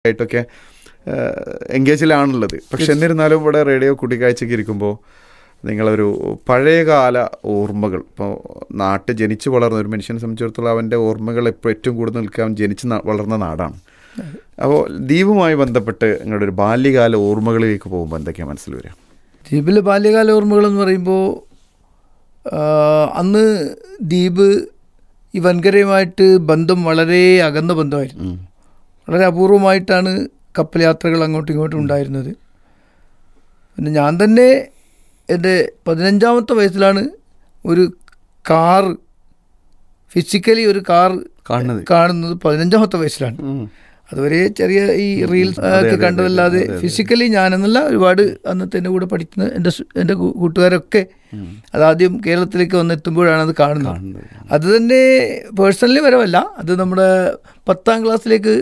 ആയിട്ടൊക്കെ എൻഗേജിലാണുള്ളത് പക്ഷെ എന്നിരുന്നാലും ഇവിടെ റേഡിയോ കുട്ടിക്കാഴ്ചയ്ക്ക് ഇരിക്കുമ്പോൾ നിങ്ങളൊരു പഴയകാല ഓർമ്മകൾ ഇപ്പോൾ നാട്ടിൽ ജനിച്ചു വളർന്ന ഒരു മനുഷ്യനെ സംബന്ധിച്ചിടത്തോളം അവൻ്റെ ഓർമ്മകൾ ഇപ്പോൾ ഏറ്റവും കൂടുതൽ നിൽക്കാൻ ജനിച്ച് ന- വളർന്ന നാടാണ് അപ്പോൾ ദ്വീപുമായി ബന്ധപ്പെട്ട് നിങ്ങളുടെ ഒരു ബാല്യകാല ഓർമ്മകളിലേക്ക് പോകുമ്പോൾ എന്തൊക്കെയാണ് മനസ്സിൽ വരിക ദ്വീപിലെ ബാല്യകാല ഓർമ്മകൾ എന്ന് പറയുമ്പോൾ അന്ന് ദ്വീപ് ഈ വൻകരയുമായിട്ട് ബന്ധം വളരെ അകന്ന ബന്ധമായിരുന്നു ഉം. വളരെ അപൂർവമായിട്ടാണ് കപ്പൽ യാത്രകൾ അങ്ങോട്ടും ഇങ്ങോട്ടും ഉണ്ടായിരുന്നത് പിന്നെ ഞാൻ തന്നെ എൻ്റെ പതിനഞ്ചാമത്തെ വയസ്സിലാണ് ഒരു കാർ ഫിസിക്കലി ഒരു കാർ കാണുന്നത് കാണുന്നത് പതിനഞ്ചാമത്തെ വയസ്സിലാണ് ഉം. അതുവരെ ചെറിയ ഈ റീൽസ് ഒക്കെ കണ്ടതല്ലാതെ ഫിസിക്കലി ഞാനെന്നല്ല ഒരുപാട് അന്നത്തെ എൻ്റെ കൂടെ പഠിക്കുന്ന എൻ്റെ സു- എൻ്റെ കൂ- കൂട്ടുകാരൊക്കെ അതാദ്യം കേരളത്തിലേക്ക് വന്നെത്തുമ്പോഴാണ് അത് കാണുന്നത് കാണുന്നത്. അത് തന്നെ പേഴ്സണലി വരവല്ല അത് നമ്മുടെ പത്താം ക്ലാസ്സിലേക്ക്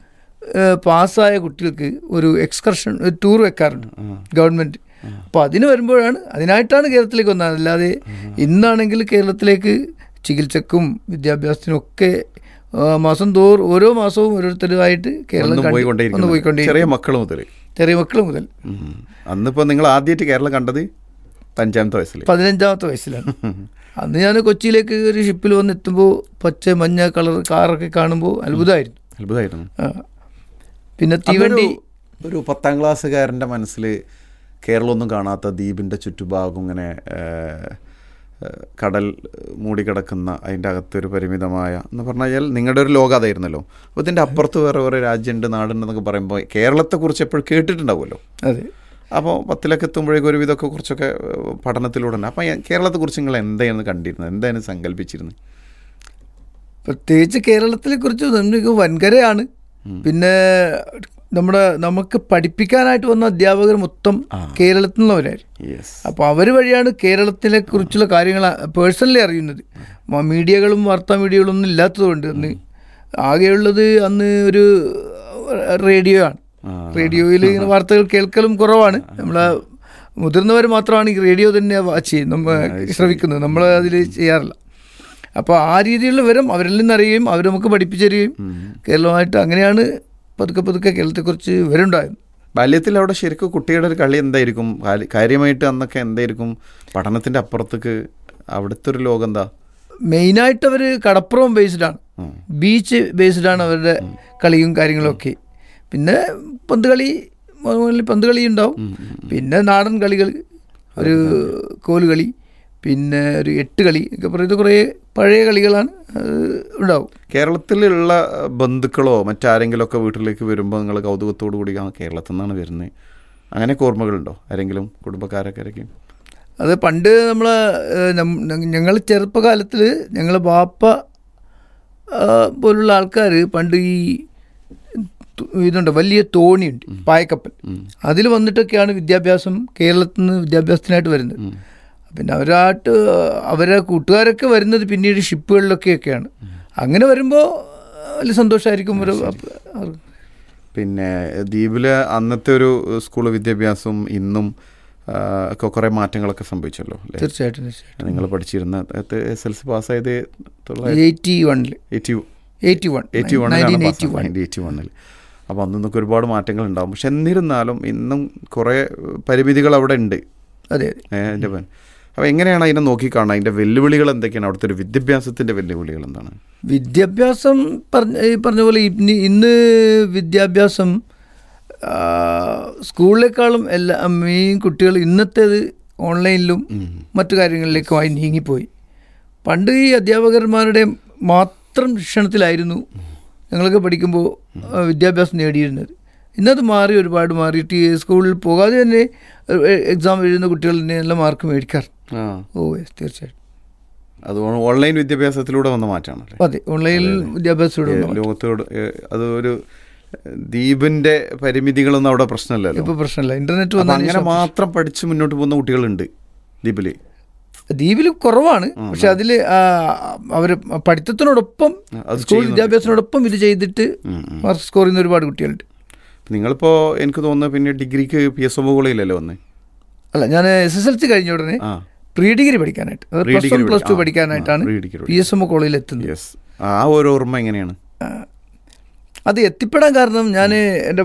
പാസ്സായ കുട്ടികൾക്ക് ഒരു എക്സ്കർഷൻ ഒരു ടൂർ വെക്കാറുണ്ട് ഗവൺമെൻറ് അപ്പോൾ അതിന് വരുമ്പോഴാണ് അതിനായിട്ടാണ് കേരളത്തിലേക്ക് വന്നത് അല്ലാതെ ഇന്നാണെങ്കിൽ കേരളത്തിലേക്ക് ചികിത്സക്കും വിദ്യാഭ്യാസത്തിനും ഒക്കെ ആ, മാസം തോറും ഓരോ മാസവും ഓരോരുത്തരുമായിട്ട് കേരളം ഒന്നും കണ്ട് പോയിക്കൊണ്ടേയിരിക്കുന്നു. ഒന്ന് പോയിക്കൊണ്ടേ ചെറിയ മക്കൾ മുതൽ ചെറിയ മക്കൾ മുതൽ അന്നിപ്പോൾ നിങ്ങൾ ആദ്യമായിട്ട് കേരളം കണ്ടത് അഞ്ചാമത്തെ വയസ്സിൽ പതിനഞ്ചാമത്തെ വയസ്സിലാണ് അന്ന് ഞാൻ കൊച്ചിയിലേക്ക് ഒരു ഷിപ്പിൽ വന്ന് എത്തുമ്പോൾ പച്ച മഞ്ഞ കളർ കാറൊക്കെ കാണുമ്പോൾ അത്ഭുതമായിരുന്നു അത്ഭുതമായിരുന്നു ആ. പിന്നെ തീവണ്ടി അന്നൊരു- ഒരു പത്താം ക്ലാസ്സുകാരൻ്റെ മനസ്സിൽ കേരളമൊന്നും കാണാത്ത ദ്വീപിൻ്റെ ചുറ്റുഭാഗം ഇങ്ങനെ ഏഹ്, ഏഹ്, കടൽ മൂടിക്കിടക്കുന്ന അതിൻ്റെ അകത്തൊരു പരിമിതമായ എന്ന് പറഞ്ഞാൽ നിങ്ങളുടെ ഒരു ലോകം അതായിരുന്നല്ലോ അപ്പോൾ ഇതിൻ്റെ അപ്പുറത്ത് വേറെ വേറെ രാജ്യമുണ്ട് നാടുണ്ടെന്നൊക്കെ പറയുമ്പോൾ കേരളത്തെക്കുറിച്ച് എപ്പോഴും കേട്ടിട്ടുണ്ടാവുമല്ലോ അതെ അപ്പോൾ പത്തിലൊക്കെ എത്തുമ്പോഴേക്കും ഒരു ഇതൊക്കെ കുറിച്ചൊക്കെ ഏഹ്, പഠനത്തിലൂടെ ഉണ്ട് അപ്പോൾ കേരളത്തെക്കുറിച്ച് നിങ്ങൾ എന്തായിരുന്നു കണ്ടിരുന്നത് എന്തായിരുന്നു സങ്കല്പിച്ചിരുന്നത് പ്രത്യേകിച്ച് കേരളത്തിനെ കുറിച്ച് നമുക്ക് വൻകരയാണ് പിന്നെ നമ്മുടെ നമുക്ക് പഠിപ്പിക്കാനായിട്ട് വന്ന അധ്യാപകർ മൊത്തം കേരളത്തിൽ നിന്നുള്ളവരായിരുന്നു യെസ് അപ്പോൾ അവർ വഴിയാണ് കേരളത്തിനെ കുറിച്ചുള്ള കാര്യങ്ങൾ പേഴ്സണലി അറിയുന്നത് മ- മീഡിയകളും വാർത്താ മീഡിയകളൊന്നും ഇല്ലാത്തതുകൊണ്ട് അന്ന് ആകെയുള്ളത് അന്ന് ഒരു റേഡിയോ ആണ് റേഡിയോയിൽ ഇങ്ങനെ വാർത്തകൾ കേൾക്കലും കുറവാണ് നമ്മളെ മുതിർന്നവർ മാത്രമാണ് ഈ റേഡിയോ തന്നെ വാച്ച് ചെയ്യും നമ്മ ശ്രവിക്കുന്നത് നമ്മൾ അതിൽ ചെയ്യാറില്ല അപ്പോൾ ആ രീതിയിലുള്ള വിവരം അവരിൽ നിന്ന് അറിയുകയും അവർ നമുക്ക് പഠിപ്പിച്ചു തരികയും കേരളമായിട്ട് അങ്ങനെയാണ് പതുക്കെ പതുക്കെ കേരളത്തെക്കുറിച്ച് വിവരമുണ്ടായത് ബാല്യത്തിൽ അവിടെ ശരിക്കും കുട്ടിയുടെ ഒരു കളി എന്തായിരിക്കും കാര്യം- കാര്യമായിട്ട് അന്നൊക്കെ എന്തായിരിക്കും പഠനത്തിന്റെ അപ്പുറത്തേക്ക് അവിടുത്തെ ഒരു ലോകം എന്താ മെയിനായിട്ട് അവർ കടപ്പുറം ബേസ്ഡാണ് ഉം. ബീച്ച് ബേസ്ഡാണ് അവരുടെ കളിയും കാര്യങ്ങളൊക്കെ പിന്നെ പന്ത് കളി മുകളിൽ പന്ത് കളി ഉണ്ടാവും പിന്നെ നാടൻ കളികൾ ഒരു കോലുകളി പിന്നെ ഒരു എട്ട് കളി ഒക്കെ പറയുന്നത് കുറേ പഴയ കളികളാണ് അത് ഉണ്ടാവും കേരളത്തിലുള്ള ബന്ധുക്കളോ മറ്റാരെങ്കിലുമൊക്കെ വീട്ടിലേക്ക് വരുമ്പോൾ നിങ്ങൾ കൗതുകത്തോടു കൂടി ആ കേരളത്തിൽ നിന്നാണ് വരുന്നത് അങ്ങനെയൊക്കെ ഓർമ്മകളുണ്ടോ ആരെങ്കിലും കുടുംബക്കാരൊക്കെ ആരെങ്കിലും അത് പണ്ട് നമ്മൾ ഞങ്ങൾ ചെറുപ്പകാലത്തിൽ ഞങ്ങൾ ബാപ്പ ആ, പോലുള്ള ആൾക്കാർ പണ്ട് ഈ തു- ഇതുണ്ട് വലിയ തോണിയുണ്ട് പായക്കപ്പൽ അതിൽ വന്നിട്ടൊക്കെയാണ് വിദ്യാഭ്യാസം കേരളത്തിൽ നിന്ന് വിദ്യാഭ്യാസത്തിനായിട്ട് വരുന്നത് പിന്നെ അവരായിട്ട് അവരെ കൂട്ടുകാരൊക്കെ വരുന്നത് പിന്നീട് ഷിപ്പുകളിലൊക്കെയൊക്കെയാണ് അങ്ങനെ വരുമ്പോൾ വലിയ സന്തോഷമായിരിക്കും ഒരു അവർക്ക്. പിന്നെ ദ്വീപിലെ അന്നത്തെ ഒരു സ്കൂൾ വിദ്യാഭ്യാസം ഇന്നും ആ, ഒക്കെ കുറേ മാറ്റങ്ങളൊക്കെ സംഭവിച്ചല്ലോ അല്ലേ തീർച്ചയായിട്ടും തീർച്ചയായിട്ടും നിങ്ങൾ പഠിച്ചിരുന്ന എസ് എൽ സി പാസ്സായത് എയ്റ്റി വണ്ണിൽ eighty eighty one eighty nineteen eighty വണ്ണിലാണ് വൺ എയ്റ്റി വണ്ണിൽ അപ്പോൾ അന്ന് നിന്നൊക്കെ ഒരുപാട് മാറ്റങ്ങൾ ഉണ്ടാവും പക്ഷെ എന്നിരുന്നാലും ഇന്നും കുറേ പരിമിതികൾ അവിടെ ഉണ്ട് അതെ അതെ എൻ്റെ പൻ അപ്പോൾ എങ്ങനെയാണ് അതിനെ നോക്കിക്കാണുക അതിൻ്റെ വെല്ലുവിളികൾ എന്തൊക്കെയാണ് അവിടുത്തെ ഒരു വിദ്യാഭ്യാസത്തിൻ്റെ വെല്ലുവിളികൾ എന്താണ് വിദ്യാഭ്യാസം പറഞ്ഞ ഈ പറഞ്ഞ പോലെ ഇന്ന് ഇന്ന് വിദ്യാഭ്യാസം ആ, സ്കൂളിലേക്കാളും എല്ലാ മെയിൻ കുട്ടികൾ ഇന്നത്തേത് ഓൺലൈനിലും മറ്റു കാര്യങ്ങളിലേക്കുമായി നീങ്ങിപ്പോയി പണ്ട് ഈ അധ്യാപകന്മാരുടെ മാത്രം ശിക്ഷണത്തിലായിരുന്നു ഞങ്ങളൊക്കെ പഠിക്കുമ്പോൾ ആ, വിദ്യാഭ്യാസം നേടിയിരുന്നത് ഇന്നത് മാറി ഒരുപാട് മാറിയിട്ട് ഈ സ്കൂളിൽ പോകാതെ തന്നെ എക്സാം എഴുതുന്ന കുട്ടികൾ തന്നെ നല്ല മാർക്ക് മേടിക്കാറ് ആ ഓ യെസ് തീർച്ചയായിട്ടും അത് ഓൺലൈൻ വിദ്യാഭ്യാസത്തിലൂടെ വന്ന മാറ്റമാണല്ലേ അതെ ഓൺലൈനിൽ വിദ്യാഭ്യാസത്തോടെ ഏ, ലോകത്തോട് ഏ, അത് ഒരു ദ്വീപിന്റെ പരിമിതികളൊന്നും അവിടെ പ്രശ്നമല്ലല്ലോ ഇപ്പൊ പ്രശ്നമില്ല ഇന്റർനെറ്റ് അപ്പൊ വന്ന അങ്ങനെ മാത്രം പഠിച്ച് മുന്നോട്ട് പോകുന്ന കുട്ടികളുണ്ട് ദ്വീപില് ദ്വീപിൽ കുറവാണ് പക്ഷെ അതിൽ അവർ പഠിത്തത്തിനോടൊപ്പം അത് സ്കൂൾ വിദ്യാഭ്യാസത്തിനോടൊപ്പം ഇത് ചെയ്തിട്ട് മാർക്ക് സ്കോർ ചെയ്യുന്ന ഒരുപാട് കുട്ടികളുണ്ട് നിങ്ങളിപ്പോ എനിക്ക് തോന്നുന്നു പിന്നെ ഡിഗ്രിക്ക് പി എസ് ഒ മുകളിലല്ലേ വന്ന് അല്ല ഞാൻ എസ് എസ് എൽ സി കഴിഞ്ഞ ഉടനെ ആ പ്രീ ഡിഗ്രി പഠിക്കാനായിട്ട് അത് plus Pre-degree one plus two പഠി- ആ, പഠിക്കാനായിട്ടാണ് ആ, pre-degree പി എസ് എം കോളേജിൽ എത്തുന്നത് യെസ് ആ ഒരു ഓർമ്മ എങ്ങനെയാണ് അത് എത്തിപ്പെടാൻ കാരണം ഞാൻ എൻ്റെ